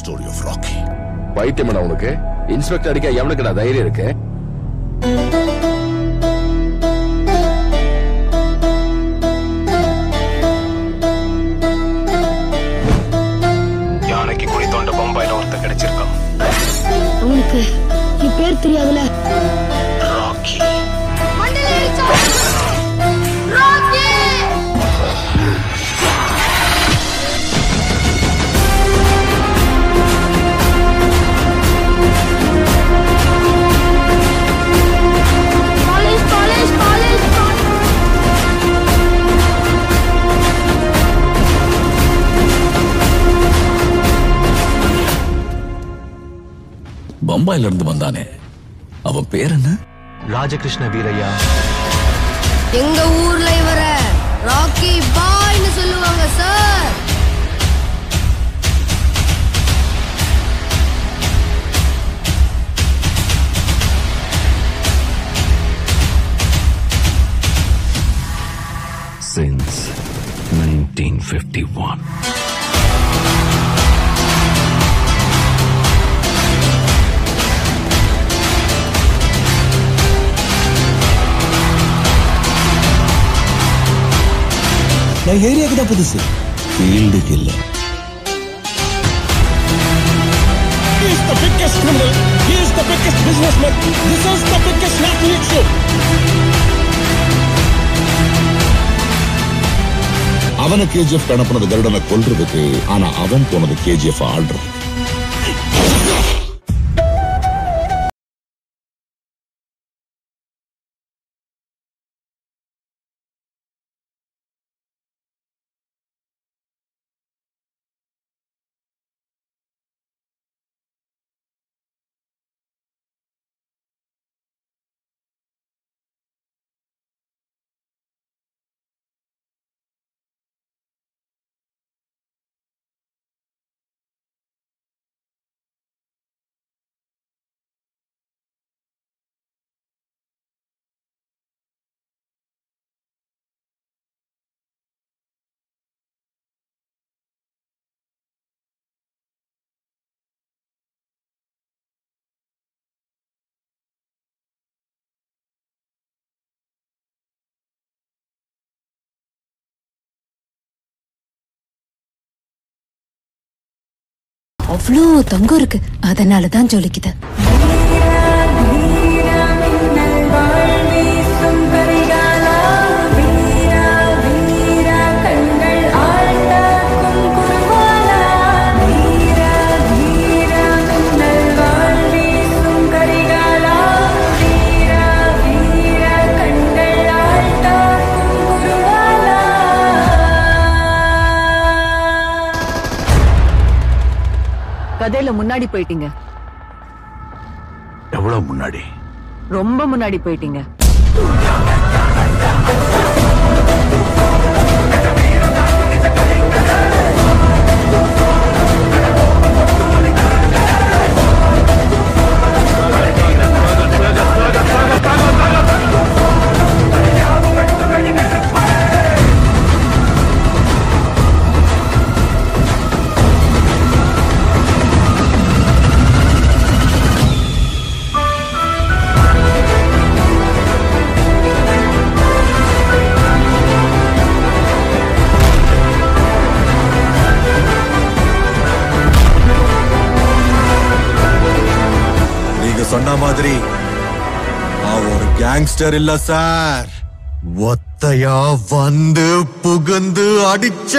story of Rocky. பைத்தியமடா உனக்கு inspector அடிக்க எவனுக்குடா தைரியம் இருக்கு யானைக்கு குழி தோண்ட பம்பாயில ஒருத்தன் கிடைச்சிருக்கான் அவனுக்கு என் பேர் தெரியாதுல ராக்கி காலேஜ் காலேஜ் காலேஜ் பம்பாயில இருந்து வந்தானே அவன் பேர் என்ன ராஜகிருஷ்ண வீரையா எங்க ஊர்ல இவர ராக்கி பாய்னு சொல்லுவாங்க சார் since 1951. நான் ஏரியாவுக்கு தான் புதுசு ஃபீல்டுக்கு இல்லை He is the biggest criminal. He is the biggest businessman. This is the biggest national show. அவனை கேஜிஎஃப் அனுப்புனது கருடனை கொல்றதுக்கு ஆனா அவன் போனது கேஜிஎஃப் ஆடுறது அவ்வளோ தங்கம் இருக்கு அதனால தான் ஜொலிக்குது கதையில முன்னாடி போயிட்டீங்க எவ்வளவு முன்னாடி ரொம்ப முன்னாடி போயிட்டீங்க நீங்க சொன்ன மாதிரி அவன் ஒரு கேங்ஸ்டர் இல்ல சார் ஒத்தையா வந்து புகுந்து அடிச்ச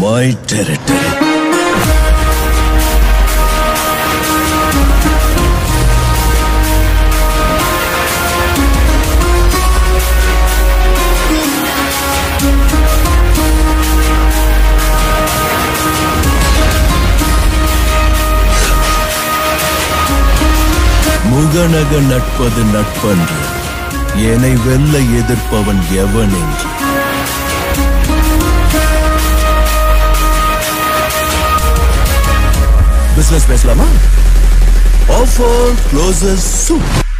மை டெரிட்டரி முகநக நட்பது நட்பன்று என்னை வெல்ல எதிர்ப்பவன் எவன் என்று பிசினஸ் பேசலாமா ஆஃபர் க்ளோசஸ் சூப்